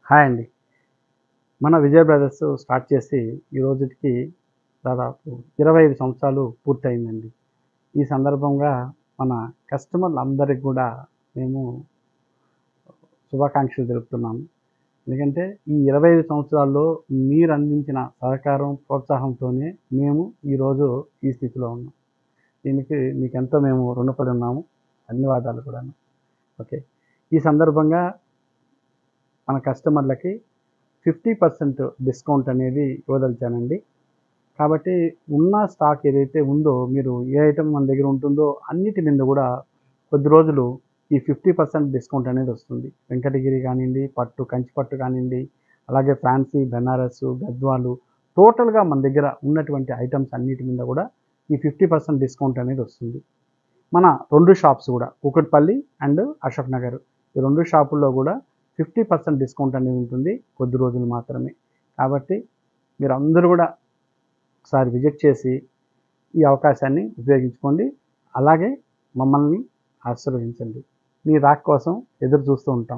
Hi అండి మన Vijay brothers start చేసి ఈ రోజుకి దాదాపు ఇరవై ఐదు సంవత్సరాలు పూర్తయిందండి ఈ సందర్భంగా మన కస్టమర్లు అందరికి కూడా మేము శుభాకాంక్షలు తెలుపుతున్నాము ఎందుకంటే ఈ ఇరవై ఐదు సంవత్సరాల్లో మీరు అందించిన సహకారం ప్రోత్సాహంతోనే మేము ఈరోజు ఈ స్థితిలో ఉన్నాం దీనికి మీకు ఎంతో మేము రుణపడి ఉన్నాము ధన్యవాదాలు కూడా ఓకే ఈ సందర్భంగా మన కస్టమర్లకి ఫిఫ్టీ పర్సెంట్ డిస్కౌంట్ అనేది ఇవ్వదలిచానండి కాబట్టి ఉన్న స్టాక్ ఏదైతే ఉందో మీరు ఏ ఐటమ్ మన దగ్గర ఉంటుందో అన్నిటి మీద కూడా కొద్ది రోజులు ఈ ఫిఫ్టీ పర్సెంట్ డిస్కౌంట్ అనేది వస్తుంది వెంకటగిరి కానివ్వండి పట్టు కంచి పట్టు కానివ్వండి అలాగే ఫ్యాన్సీ బెనారస్ గద్వాలు టోటల్గా మన దగ్గర ఉన్నటువంటి ఐటమ్స్ అన్నిటి మీద కూడా ఈ ఫిఫ్టీ పర్సెంట్ డిస్కౌంట్ అనేది వస్తుంది మన రెండు షాప్స్ కూడా కూకట్పల్లి అండ్ అశోక్ నగర్ ఈ రెండు షాపుల్లో కూడా ఫిఫ్టీ పర్సెంట్ డిస్కౌంట్ అనేది ఉంటుంది కొద్ది రోజులు మాత్రమే కాబట్టి మీరు అందరూ కూడా ఒకసారి విజిట్ చేసి ఈ అవకాశాన్ని ఉపయోగించుకోండి అలాగే మమ్మల్ని ఆశీర్వదించండి మీ రాక్ కోసం ఎదురు చూస్తూ ఉంటాం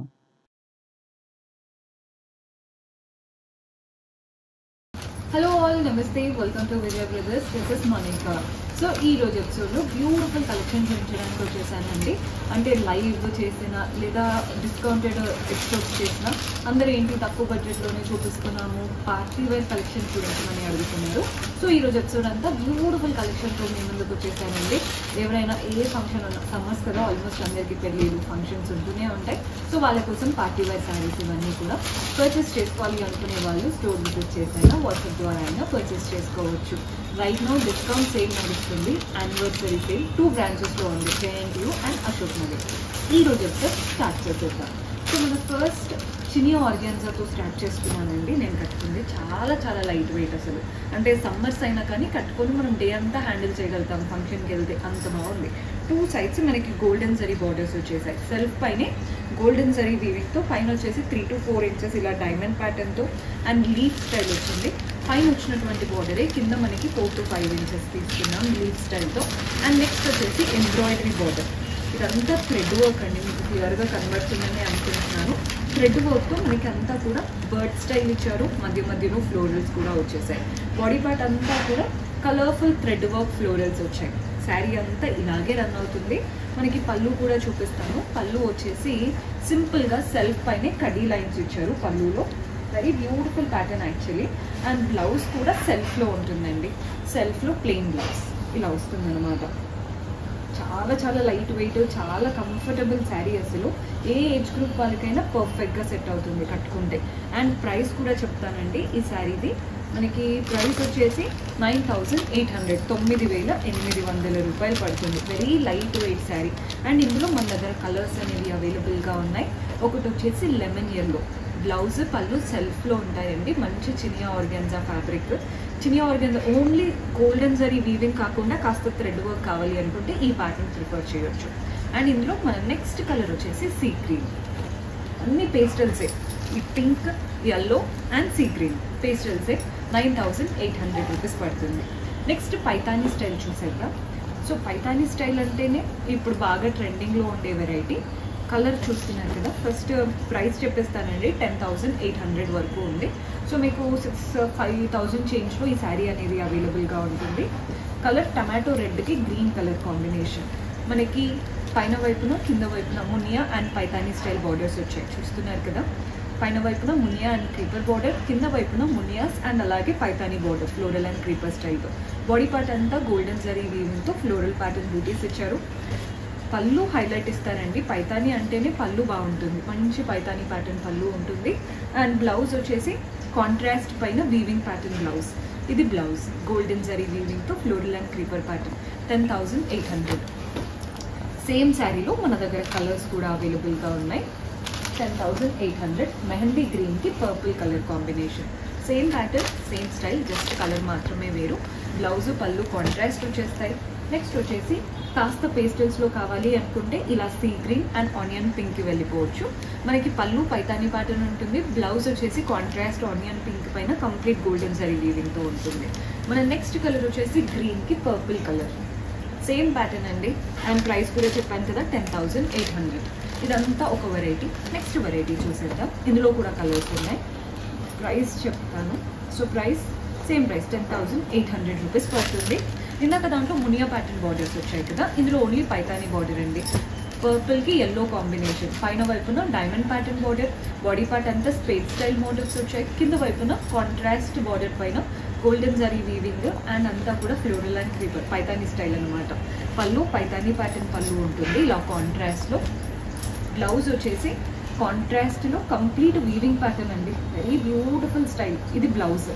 హలో ఆల్ నమస్తే welcome to Vijay brothers this is Monica so ఈ రోజు ఎపిసోడ్లో బ్యూటిఫుల్ కలెక్షన్ చూపించడానికి వచ్చేసానండి అంటే లైవ్ చేసిన లేదా డిస్కౌంటెడ్ ఎపిసోడ్స్ చేసిన అందరూ ఏంటి తక్కువ బడ్జెట్లోనే చూపిస్తున్నాము పార్టీ వేర్ కలెక్షన్ చూపించమని అడుగుతున్నారు సో ఈ రోజు ఎపిసోడ్ అంతా బ్యూటిఫుల్ కలెక్షన్తో మీ ముందుకు వచ్చేసానండి ఎవరైనా ఏ ఫంక్షన్ ఉన్న సమ్మర్స్ కదా ఆల్మోస్ట్ అందరికీ పెళ్ళిళ్ళు ఫంక్షన్స్ ఉంటూనే ఉంటాయి సో వాళ్ళ కోసం పార్టీ వేర్ శారీస్ ఇవన్నీ కూడా పర్చేస్ చేసుకోవాలి అనుకునే వాళ్ళు స్టోర్ విజిట్ చేసైనా వాట్సాప్ ద్వారా అయినా పర్చేస్ చేసుకోవచ్చు రైట్ నో డిస్కౌంట్ సేల్ నడుస్తుంది యానివర్సరీ సేల్ టూ బ్రాంచెస్లో ఉంది జేఎన్టీయూ అండ్ అశోక్ నగర్ ఈ రోజు ఎపిసోడ్ స్టార్ట్ చేసేద్దాం సో మన ఫస్ట్ చిన్ని ఆర్గాన్జాతో స్టార్ట్ చేసుకున్నానండి నేను కట్టుకుంది చాలా చాలా లైట్ వెయిట్ అసలు అంటే సమ్మర్స్ అయినా కానీ కట్టుకొని మనం డే అంతా హ్యాండిల్ చేయగలుగుతాం ఫంక్షన్కి వెళ్తే అంత బాగుంది టూ సైడ్స్ మనకి గోల్డెన్ జరీ బార్డర్స్ వచ్చేసాయి సెల్ఫ్ పైనే గోల్డెన్ జరీ వీవింగ్తో పైన వచ్చేసి త్రీ టు ఫోర్ ఇంచెస్ ఇలా డైమండ్ ప్యాటర్న్తో అండ్ లీఫ్ స్టైల్ వచ్చింది పైన వచ్చినటువంటి బార్డరే కింద మనకి ఫోర్ టు ఫైవ్ ఇంచెస్ తీసుకున్నాం లీఫ్ స్టైల్తో అండ్ నెక్స్ట్ వచ్చేసి ఎంబ్రాయిడరీ బార్డర్ ఇదంతా థ్రెడ్ వర్క్ అండి మీకు క్లియర్గా కనబడుతుందని అనుకుంటున్నాను థ్రెడ్ వర్క్తో మనకి అంతా కూడా బర్డ్ స్టైల్ ఇచ్చారు మధ్య మధ్యలో ఫ్లోరల్స్ కూడా వచ్చేసాయి బాడీ పార్ట్ అంతా కూడా కలర్ఫుల్ థ్రెడ్ వర్క్ ఫ్లోరల్స్ వచ్చాయి శారీ అంతా ఇలాగే రన్ అవుతుంది మనకి పళ్ళు కూడా చూపిస్తాను పళ్ళు వచ్చేసి సింపుల్గా సెల్ఫ్ పైనే కడీ లైన్స్ ఇచ్చారు పళ్ళులో very beautiful pattern actually and blouse కూడా సెల్ఫ్లో ఉంటుందండి సెల్ఫ్లో ప్లెయిన్ బ్లౌజ్ ఇలా వస్తుందన్నమాట చాలా చాలా లైట్ వెయిట్ చాలా కంఫర్టబుల్ శారీ అసలు ఏ ఏజ్ గ్రూప్ వాళ్ళకైనా పర్ఫెక్ట్గా సెట్ అవుతుంది కట్టుకుంటే అండ్ ప్రైస్ కూడా చెప్తానండి ఈ శారీది మనకి ప్రైస్ వచ్చేసి నైన్ థౌజండ్ ఎయిట్ హండ్రెడ్ తొమ్మిది వేల ఎనిమిది వందల రూపాయలు పడుతుంది very light weight sari and ఇందులో మన దగ్గర కలర్స్ అనేవి అవైలబుల్గా ఉన్నాయి ఒకటి వచ్చేసి లెమన్ ఎల్లో బ్లౌజ్ పళ్ళు సెల్ఫ్లో ఉంటాయండి మంచి చినియా ఆర్గాన్జా ఫ్యాబ్రిక్ చినియా organza only golden zari weaving కాకుండా కాస్త థ్రెడ్ వర్క్ కావాలి అనుకుంటే ఈ ప్యాటర్న్ ప్రిఫర్ చేయొచ్చు అండ్ ఇందులో మన నెక్స్ట్ కలర్ వచ్చేసి సీ గ్రీన్ అన్ని పేస్టల్సే ఈ pink yellow and sea green పేస్టల్సే nine thousand eight hundred rupees పడుతుంది నెక్స్ట్ పైతానీ స్టైల్ చూసేద్దాం సో పైతానీ స్టైల్ అంటేనే ఇప్పుడు బాగా ట్రెండింగ్లో ఉండే వెరైటీ కలర్ చూస్తున్నారు కదా ఫస్ట్ ప్రైస్ చెప్పేస్తానండి టెన్ థౌజండ్ ఎయిట్ హండ్రెడ్ వరకు ఉంది సో మీకు సిక్స్ ఫైవ్ థౌజండ్ చేంజ్లో ఈ శారీ అనేది అవైలబుల్గా ఉంటుంది కలర్ టమాటో రెడ్కి గ్రీన్ కలర్ కాంబినేషన్ మనకి పైన వైపున కింద వైపున మునియా అండ్ పైతానీ స్టైల్ బార్డర్స్ వచ్చాయి చూస్తున్నారు కదా పైన వైపున మునియా అండ్ క్రీపర్ బార్డర్ కింద వైపున మునియాస్ అండ్ అలాగే Paithani border floral and creeper స్టైల్తో బాడీ పార్ట్ అంతా గోల్డెన్ జరీ వీవింగ్తో ఫ్లోరల్ ప్యాటర్న్ బూటీస్ ఇచ్చారు పళ్ళు హైలైట్ ఇస్తారండి పైతాని అంటేనే పళ్ళు బాగుంటుంది మంచి పైతాని ప్యాటర్న్ పళ్ళు ఉంటుంది అండ్ బ్లౌజ్ వచ్చేసి కాంట్రాస్ట్ పైన వీవింగ్ ప్యాటర్న్ బ్లౌజ్ ఇది బ్లౌజ్ గోల్డెన్ జరీ వీవింగ్తో floral and creeper pattern ten thousand eight hundred same శారీలో మన దగ్గర కలర్స్ కూడా అవైలబుల్గా ఉన్నాయి ten thousand eight hundred mehendi గ్రీన్కి purple colour combination same pattern same style just colour మాత్రమే వేరు బ్లౌజ్ పళ్ళు కాంట్రాస్ట్ వచ్చేస్తాయి నెక్స్ట్ వచ్చేసి కాస్త పేస్టల్స్లో కావాలి అనుకుంటే ఇలా సీ గ్రీన్ అండ్ ఆనియన్ పింక్కి వెళ్ళిపోవచ్చు మనకి పళ్ళు పైతానీ ప్యాటర్న్ ఉంటుంది బ్లౌజ్ వచ్చేసి కాంట్రాస్ట్ ఆనియన్ పింక్ పైన కంప్లీట్ గోల్డెన్ జరీ వీవింగ్తో ఉంటుంది మన నెక్స్ట్ కలర్ వచ్చేసి గ్రీన్కి పర్పుల్ కలర్ సేమ్ ప్యాటర్న్ అండి అండ్ ప్రైస్ కూడా చెప్పాను కదా టెన్ థౌజండ్ ఎయిట్ హండ్రెడ్ ఇదంతా ఒక వెరైటీ నెక్స్ట్ వెరైటీ చూసేద్దాం ఇందులో కూడా కలర్స్ ఉన్నాయి ప్రైస్ చెప్తాను so price same price ten thousand eight hundred rupees పడుతుంది ఇందాక దాంట్లో మునియా ప్యాటర్న్ బార్డర్స్ వచ్చాయి కదా ఇందులో ఓన్లీ పైతానీ బార్డర్ అండి పర్పుల్కి ఎల్లో కాంబినేషన్ పైన వైపున diamond pattern border body part అంతా స్పేస్ స్టైల్ మోడల్స్ వచ్చాయి కింద వైపున కాంట్రాస్ట్ బార్డర్ పైన గోల్డెన్ జరీ వీవింగ్ అండ్ అంతా కూడా floral and creeper Paithani style అనమాట పళ్ళు పైతానీ ప్యాటర్న్ పళ్ళు ఉంటుంది ఇలా కాంట్రాస్ట్లో బ్లౌజ్ వచ్చేసి కాంట్రాస్ట్లో కంప్లీట్ వీవింగ్ ప్యాటర్న్ అండి వెరీ బ్యూటిఫుల్ స్టైల్ ఇది బ్లౌజ్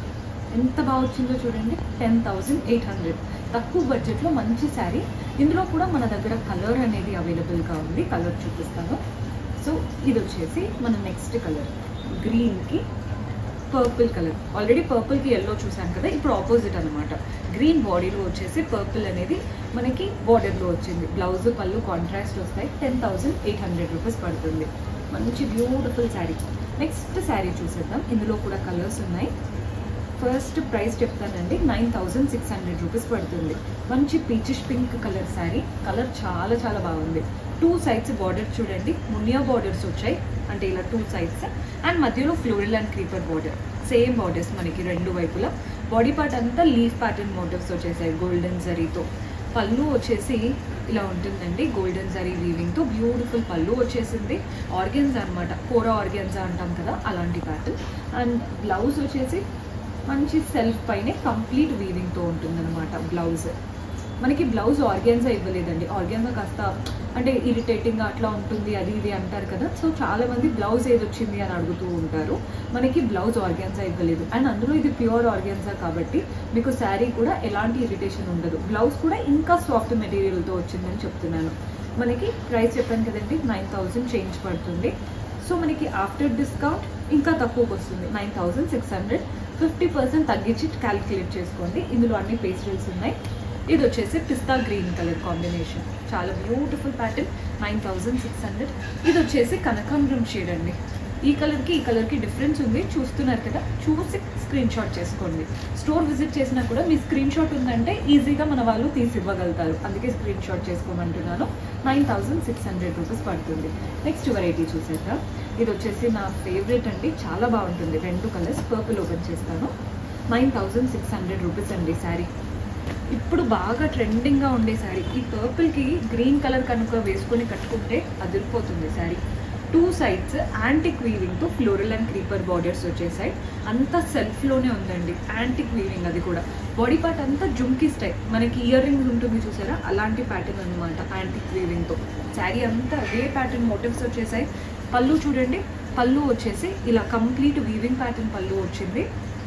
ఎంత బాగా వచ్చిందో చూడండి టెన్ థౌజండ్ ఎయిట్ హండ్రెడ్ తక్కువ బడ్జెట్లో మంచి శారీ ఇందులో కూడా మన దగ్గర కలర్ అనేది అవైలబుల్గా ఉంది కలర్ చూపిస్తాను సో ఇది వచ్చేసి మన నెక్స్ట్ కలర్ గ్రీన్కి పర్పుల్ కలర్ ఆల్రెడీ పర్పుల్కి ఎల్లో చూసాం కదా ఇప్పుడు ఆపోజిట్ అనమాట గ్రీన్ బాడీలో వచ్చేసి పర్పుల్ అనేది మనకి బార్డర్లో వచ్చింది బ్లౌజ్ పళ్ళు కాంట్రాస్ట్ వస్తాయి ten thousand eight hundred rupees పడుతుంది మంచి బ్యూటిఫుల్ శారీ నెక్స్ట్ శారీ చూసేద్దాం ఇందులో కూడా కలర్స్ ఉన్నాయి ఫస్ట్ ప్రైస్ చెప్తానండి nine thousand six hundred rupees పడుతుంది మంచి peachish pink colour sari colour చాలా చాలా బాగుంది టూ సైడ్స్ బార్డర్ చూడండి మునియా బార్డర్స్ వచ్చాయి అంటే ఇలా టూ సైడ్స్ అండ్ మధ్యలో floral and creeper border same borders మనకి రెండు వైపులా బాడీ పార్ట్ అంతా లీఫ్ ప్యాటర్న్ మోటివ్స్ వచ్చేసాయి గోల్డెన్ జరీతో పళ్ళు వచ్చేసి ఇలా ఉంటుందండి గోల్డెన్ జరీ వీవింగ్తో బ్యూటిఫుల్ పళ్ళు వచ్చేసింది ఆర్గెన్జా అనమాట కోరా ఆర్గెన్జా అంటాం కదా అలాంటి ప్యాటర్న్ అండ్ బ్లౌజ్ వచ్చేసి మంచి సెల్ఫ్ పైనే కంప్లీట్ వీవింగ్తో ఉంటుందన్నమాట బ్లౌజ్ మనకి బ్లౌజ్ ఆర్గాన్జా ఇవ్వలేదండి ఆర్గాన్జా కాస్త అంటే ఇరిటేటింగ్ అట్లా ఉంటుంది అది ఇది అంటారు కదా సో చాలా మంది బ్లౌజ్ ఏది వచ్చింది అని అడుగుతూ ఉంటారు మనకి బ్లౌజ్ ఆర్గాన్జా ఇవ్వలేదు అండ్ అందులో ఇది ప్యూర్ ఆర్గాన్జా కాబట్టి మీకు శారీ కూడా ఎలాంటి ఇరిటేషన్ ఉండదు బ్లౌజ్ కూడా ఇంకా సాఫ్ట్ మెటీరియల్తో వచ్చిందని చెప్తున్నాను మనకి ప్రైస్ చెప్పాను కదండి నైన్ థౌజండ్ చేంజ్ పడుతుంది సో మనకి ఆఫ్టర్ డిస్కౌంట్ ఇంకా తక్కువకి వస్తుంది nine thousand six hundred fifty percent తగ్గించి క్యాలిక్యులేట్ చేసుకోండి ఇందులో అన్ని పేస్టల్స్ ఉన్నాయి ఇది వచ్చేసి పిస్తా గ్రీన్ కలర్ కాంబినేషన్ చాలా beautiful pattern nine thousand six hundred ఇది వచ్చేసి కనకాంబరం షేడ్ అండి ఈ కలర్కి ఈ కలర్కి డిఫరెన్స్ ఉంది చూస్తున్నారు కదా చూసి స్క్రీన్ షాట్ చేసుకోండి స్టోర్ విజిట్ చేసినా కూడా మీ స్క్రీన్ షాట్ ఉందంటే ఈజీగా మన వాళ్ళు తీసి ఇవ్వగలుగుతారు అందుకే స్క్రీన్ షాట్ చేసుకోమంటున్నాను nine thousand six hundred rupees పడుతుంది నెక్స్ట్ వెరైటీ చూసేద్దాం ఇది వచ్చేసి నా ఫేవరెట్ అండి చాలా బాగుంటుంది రెండు కలర్స్ పర్పుల్ ఓపెన్ చేస్తాను nine thousand six hundred rupees అండి శారీ ఇప్పుడు బాగా ట్రెండింగ్గా ఉండే శారీ ఈ పర్పుల్కి గ్రీన్ కలర్ కనుక వేసుకొని కట్టుకుంటే అదిరిపోతుంది శారీ టూ సైడ్స్ యాంటిక్ వీవింగ్తో ఫ్లోరల్ అండ్ క్రీపర్ బార్డర్స్ వచ్చేసాయి అంతా సెల్ఫ్లోనే ఉందండి యాంటిక్ వీవింగ్ అది కూడా బాడీ పార్ట్ అంతా జుంకీ స్టైల్ మనకి ఇయర్ రింగ్స్ ఉంటుంది చూసారా అలాంటి ప్యాటర్న్ అనమాట యాంటిక్ వీవింగ్తో శారీ అంతా అదే ప్యాటర్న్ మోటివ్స్ వచ్చేసాయి పళ్ళు చూడండి పళ్ళు వచ్చేసి ఇలా కంప్లీట్ వీవింగ్ ప్యాటర్న్ పళ్ళు వచ్చింది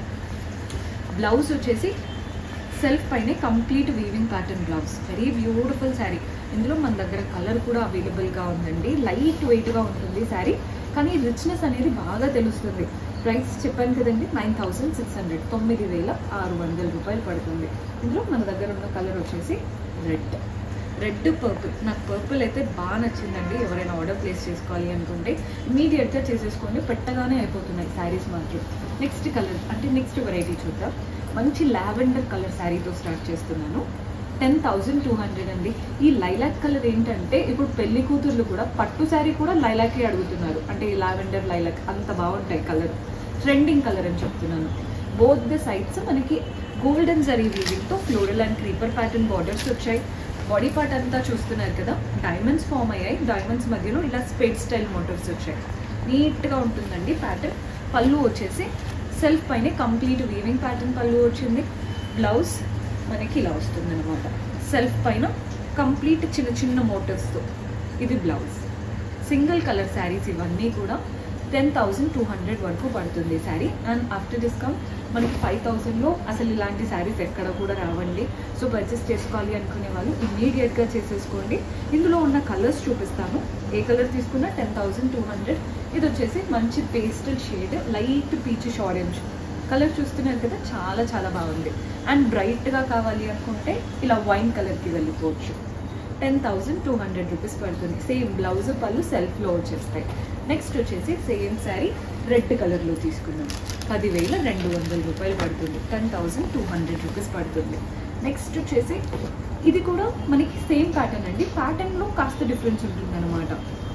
బ్లౌజ్ వచ్చేసి సెల్ఫ్ పైనే complete weaving pattern blouse very beautiful sari ఇందులో మన దగ్గర కలర్ కూడా అవైలబుల్గా ఉందండి లైట్ వెయిట్గా ఉంటుంది శారీ కానీ రిచ్నెస్ అనేది బాగా తెలుస్తుంది ప్రైస్ చెప్పాను కదండి నైన్ థౌసండ్ సిక్స్ హండ్రెడ్ తొమ్మిది వేల ఆరు వందల రూపాయలు పడుతుంది ఇందులో మన దగ్గర ఉన్న కలర్ వచ్చేసి రెడ్ రెడ్ పర్పుల్ నాకు పర్పుల్ అయితే బాగా నచ్చిందండి ఎవరైనా ఆర్డర్ ప్లేస్ చేసుకోవాలి అనుకుంటే ఇమీడియట్గా చేసేసుకోండి పెట్టగానే అయిపోతున్నాయి శారీస్ మాత్రం నెక్స్ట్ కలర్ అంటే నెక్స్ట్ వెరైటీ చూద్దాం మంచి లావెండర్ కలర్ శారీతో స్టార్ట్ చేస్తున్నాను టెన్ థౌజండ్ టూ హండ్రెడ్ అండి ఈ లైలాక్ కలర్ ఏంటంటే ఇప్పుడు పెళ్లి కూతుర్లు కూడా పట్టు శారీ కూడా లైలాకే అడుగుతున్నారు అంటే ఈ లావెండర్ లైలాక్ అంత బాగుంటాయి కలర్ ట్రెండింగ్ కలర్ అని చెప్తున్నాను బోత్ ద సైడ్స్ మనకి గోల్డెన్ జరీ వీవింగ్తో floral and creeper pattern borders వచ్చాయి బాడీ పార్ట్ అంతా చూస్తున్నారు కదా డైమండ్స్ ఫామ్ అయ్యాయి డైమండ్స్ మధ్యలో ఇలా స్పేడ్ స్టైల్ మోటివ్స్ వచ్చాయి నీట్గా ఉంటుందండి ప్యాటర్న్ పళ్ళు వచ్చేసి సెల్ఫ్ పైన కంప్లీట్ వీవింగ్ ప్యాటర్న్ పళ్ళు వచ్చింది బ్లౌజ్ మనకి ఇలా వస్తుంది అనమాట సెల్ఫ్ పైన కంప్లీట్ చిన్న చిన్న మోటివ్స్తో ఇది బ్లౌజ్ సింగిల్ కలర్ శారీస్ ఇవన్నీ కూడా టెన్ థౌజండ్ టూ హండ్రెడ్ వరకు పడుతుంది శారీ అండ్ ఆఫ్టర్ డిస్కౌంట్ మనకి ఫైవ్ థౌజండ్లో అసలు ఇలాంటి శారీస్ ఎక్కడ కూడా రావండి సో పర్చేస్ చేసుకోవాలి అనుకునే వాళ్ళు ఇమ్మీడియట్గా చేసేసుకోండి ఇందులో ఉన్న కలర్స్ చూపిస్తాను ఏ కలర్ తీసుకున్నా టెన్ థౌజండ్ టూ హండ్రెడ్ ఇది వచ్చేసి మంచి pastel shade light peachish orange colour చూస్తున్నారు కదా చాలా చాలా బాగుంది అండ్ బ్రైట్గా కావాలి అనుకుంటే ఇలా వైన్ కలర్కి వెళ్ళిపోవచ్చు ten thousand two hundred rupees పడుతుంది సేమ్ బ్లౌజ్ పళ్ళు సెల్ఫ్లో వచ్చేస్తాయి నెక్స్ట్ వచ్చేసి సేమ్ శారీ రెడ్ కలర్లో తీసుకున్నాం పదివేల రెండు వందల రూపాయలు పడుతుంది ten thousand two hundred rupees పడుతుంది నెక్స్ట్ వచ్చేసి ఇది కూడా మనకి సేమ్ ప్యాటర్న్ అండి ప్యాటర్న్లో కాస్త డిఫరెన్స్ ఉంటుంది అనమాట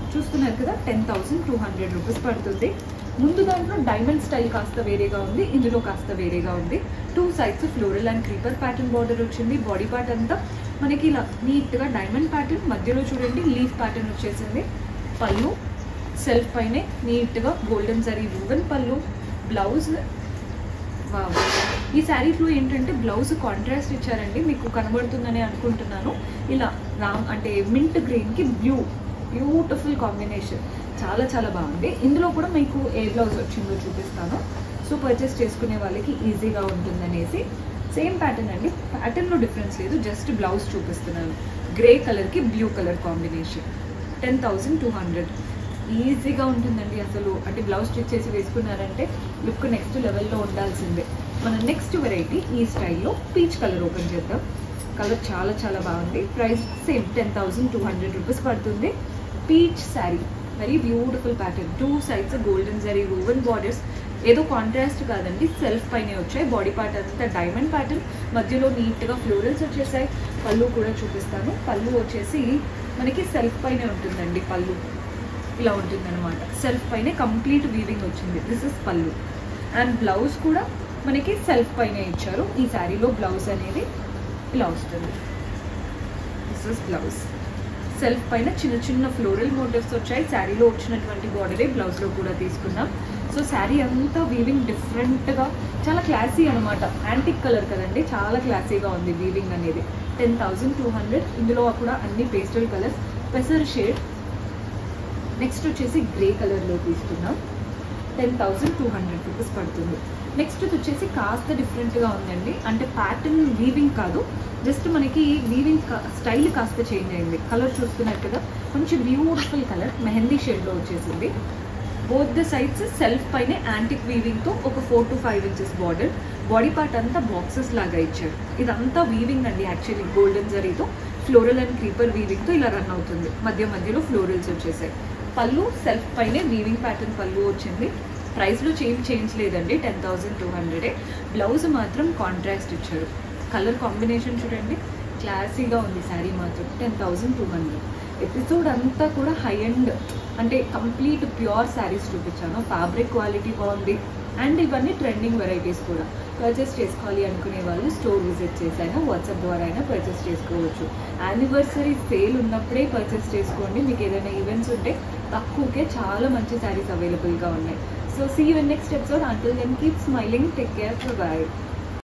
చూస్తున్నారు కదా ten thousand two hundred rupees పడుతుంది ముందు దాంట్లో డైమండ్ స్టైల్ కాస్త వేరేగా ఉంది ఇందులో కాస్త వేరేగా ఉంది two sides floral and creeper pattern border వచ్చింది బాడీ పార్ట్ అంతా మనకి ఇలా నీట్గా డైమండ్ ప్యాటర్న్ మధ్యలో చూడండి లీఫ్ ప్యాటర్న్ వచ్చేసింది పళ్ళు సెల్ఫ్ పైనే నీట్గా golden zari woven pallu blouse wow. ఈ శారీలో ఏంటంటే బ్లౌజ్ కాంట్రాస్ట్ ఇచ్చారండి మీకు కనబడుతుందని అనుకుంటున్నాను ఇలా రామ్ అంటే మింట్ గ్రీన్కి బ్లూ బ్యూటిఫుల్ కాంబినేషన్ చాలా చాలా బాగుంది ఇందులో కూడా మీకు ఏ బ్లౌజ్ వచ్చిందో చూపిస్తాను సో పర్చేస్ చేసుకునే వాళ్ళకి ఈజీగా ఉంటుందనేసి సేమ్ ప్యాటర్న్ అండి ప్యాటర్న్లో డిఫరెన్స్ లేదు జస్ట్ బ్లౌజ్ చూపిస్తున్నాను గ్రే కలర్కి blue colour combination ten thousand two hundred ఈజీగా ఉంటుందండి అసలు అంటే బ్లౌజ్ స్టిచ్ చేసి వేసుకున్నారంటే లుక్ నెక్స్ట్ లెవెల్లో ఉండాల్సిందే మన నెక్స్ట్ వెరైటీ ఈ స్టైల్లో పీచ్ కలర్ ఓపెన్ చేద్దాం కలర్ చాలా చాలా బాగుంది price same ten thousand two hundred rupees పడుతుంది peach sari very beautiful pattern two sides golden zari woven borders ఏదో కాంట్రాస్ట్ కాదండి సెల్ఫ్ పైనే వచ్చాయి బాడీ పార్ట్ అంతా డైమండ్ ప్యాటర్న్ మధ్యలో నీట్గా ఫ్లోరల్స్ వచ్చేసాయి పళ్ళు కూడా చూపిస్తాను పళ్ళు వచ్చేసి మనకి సెల్ఫ్ పైనే ఉంటుందండి పళ్ళు ఇలా ఉంటుందన్నమాట సెల్ఫ్ పైనే కంప్లీట్ వీవింగ్ వచ్చింది this is pallu and blouse కూడా మనకి సెల్ఫ్ పైనే ఇచ్చారు ఈ శారీలో బ్లౌజ్ అనేది ఇలా వస్తుంది దిస్ ఇస్ బ్లౌజ్ సెల్ఫ్ పైన చిన్న చిన్న ఫ్లోరల్ మోటివ్స్ వచ్చాయి శారీలో వచ్చినటువంటి బార్డరే బ్లౌజ్లో కూడా తీసుకున్నాం సో శారీ అంతా వీవింగ్ డిఫరెంట్గా చాలా క్లాసీ అనమాట యాంటిక్ కలర్ కదండి చాలా క్లాసీగా ఉంది వీవింగ్ అనేది టెన్ థౌజండ్ టూ హండ్రెడ్ ఇందులో కూడా అన్ని పేస్టల్ కలర్స్ పెసర్ షేడ్ నెక్స్ట్ వచ్చేసి గ్రే కలర్లో తీసుకున్నాం ten thousand two hundred rupees పడుతుంది నెక్స్ట్ వచ్చేసి కాస్త డిఫరెంట్గా ఉందండి అంటే ప్యాటర్న్ వీవింగ్ కాదు జస్ట్ మనకి వీవింగ్ స్టైల్ కాస్త చేంజ్ అయింది కలర్ చూస్తున్నారు కదా మంచి బ్యూటిఫుల్ కలర్ మెహందీ షేడ్లో వచ్చేసింది బోత్ ద సైడ్స్ సెల్ఫ్ పైన యాంటిక్ వీవింగ్తో ఒక four to five inches border body part అంతా బాక్సెస్ లాగా ఇచ్చారు ఇదంతా వీవింగ్ అండి యాక్చువల్లీ గోల్డెన్ జరీతో ఫ్లోరల్ అండ్ క్రీపర్ వీవింగ్తో ఇలా రన్ అవుతుంది మధ్య మధ్యలో ఫ్లోరల్స్ వచ్చేసాయి పళ్ళు సెల్ఫ్ పైనే వీవింగ్ ప్యాటర్న్ పళ్ళు వచ్చింది ప్రైస్లో చేంజ్ చేంజ్ లేదండి టెన్ థౌజండ్ టూ హండ్రెడే బ్లౌజ్ మాత్రం కాంట్రాస్ట్ ఇచ్చారు కలర్ కాంబినేషన్ చూడండి క్లాసీగా ఉంది శారీ మాత్రం ten thousand two hundred episode అంతా కూడా హై అండ్ అంటే కంప్లీట్ ప్యూర్ శారీస్ చూపించాను ఫ్యాబ్రిక్ క్వాలిటీ బాగుంది అండ్ ఇవన్నీ ట్రెండింగ్ వెరైటీస్ కూడా పర్చేస్ చేసుకోవాలి అనుకునే వాళ్ళు స్టోర్ విజిట్ చేసైనా వాట్సాప్ ద్వారా అయినా పర్చేస్ చేసుకోవచ్చు యానివర్సరీ సేల్ ఉన్నప్పుడే పర్చేస్ చేసుకోండి మీకు ఏదైనా ఈవెంట్స్ ఉంటే తక్కువకే చాలా మంచి శారీస్ అవైలబుల్గా ఉన్నాయి so see you next episode until then keep smiling take care bye